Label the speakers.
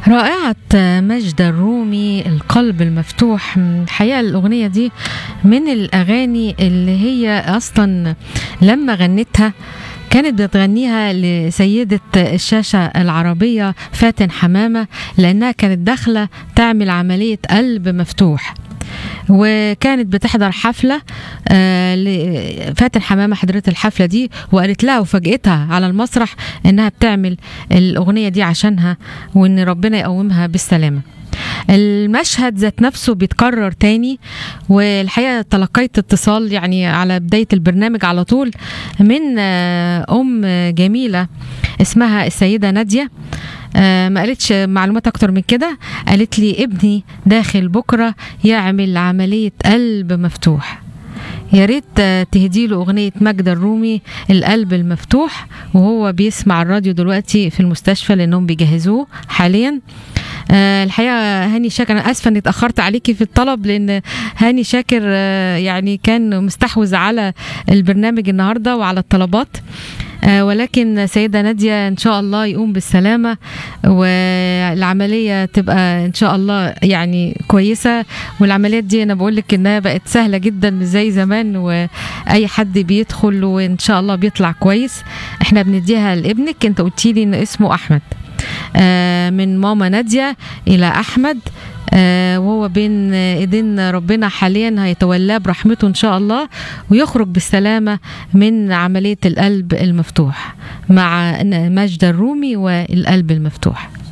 Speaker 1: رائعة مجد الرومي القلب المفتوح الحقيقة الأغنية دي من الأغاني اللي هي أصلا لما غنتها كانت بتغنيها لسيدة الشاشة العربية فاتن حمامة لأنها كانت داخلة تعمل عملية قلب مفتوح وكانت بتحضر حفلة آه فاتن حمامة حضرت الحفلة دي وقالت لها وفاجئتها على المسرح انها بتعمل الأغنية دي عشانها وان ربنا يقومها بالسلامة المشهد ذات نفسه بيتكرر تاني والحقيقه تلقيت اتصال يعني على بدايه البرنامج على طول من ام جميله اسمها السيده ناديه آه ما قالتش معلومات اكتر من كده قالت لي ابني داخل بكره يعمل عمليه قلب مفتوح يا ريت تهدي له اغنيه مجد الرومي القلب المفتوح وهو بيسمع الراديو دلوقتي في المستشفى لانهم بيجهزوه حاليا أه الحقيقه هاني شاكر انا اسفه اني اتاخرت عليكي في الطلب لان هاني شاكر أه يعني كان مستحوذ على البرنامج النهارده وعلى الطلبات أه ولكن سيدة نادية إن شاء الله يقوم بالسلامة والعملية تبقى إن شاء الله يعني كويسة والعمليات دي أنا بقول لك إنها بقت سهلة جدا مش زي زمان وأي حد بيدخل وإن شاء الله بيطلع كويس إحنا بنديها لابنك أنت قلتي لي إن اسمه أحمد آه من ماما نادية إلى أحمد آه وهو بين ايدين ربنا حاليا هيتولاه برحمته ان شاء الله ويخرج بالسلامه من عمليه القلب المفتوح مع مجد الرومي والقلب المفتوح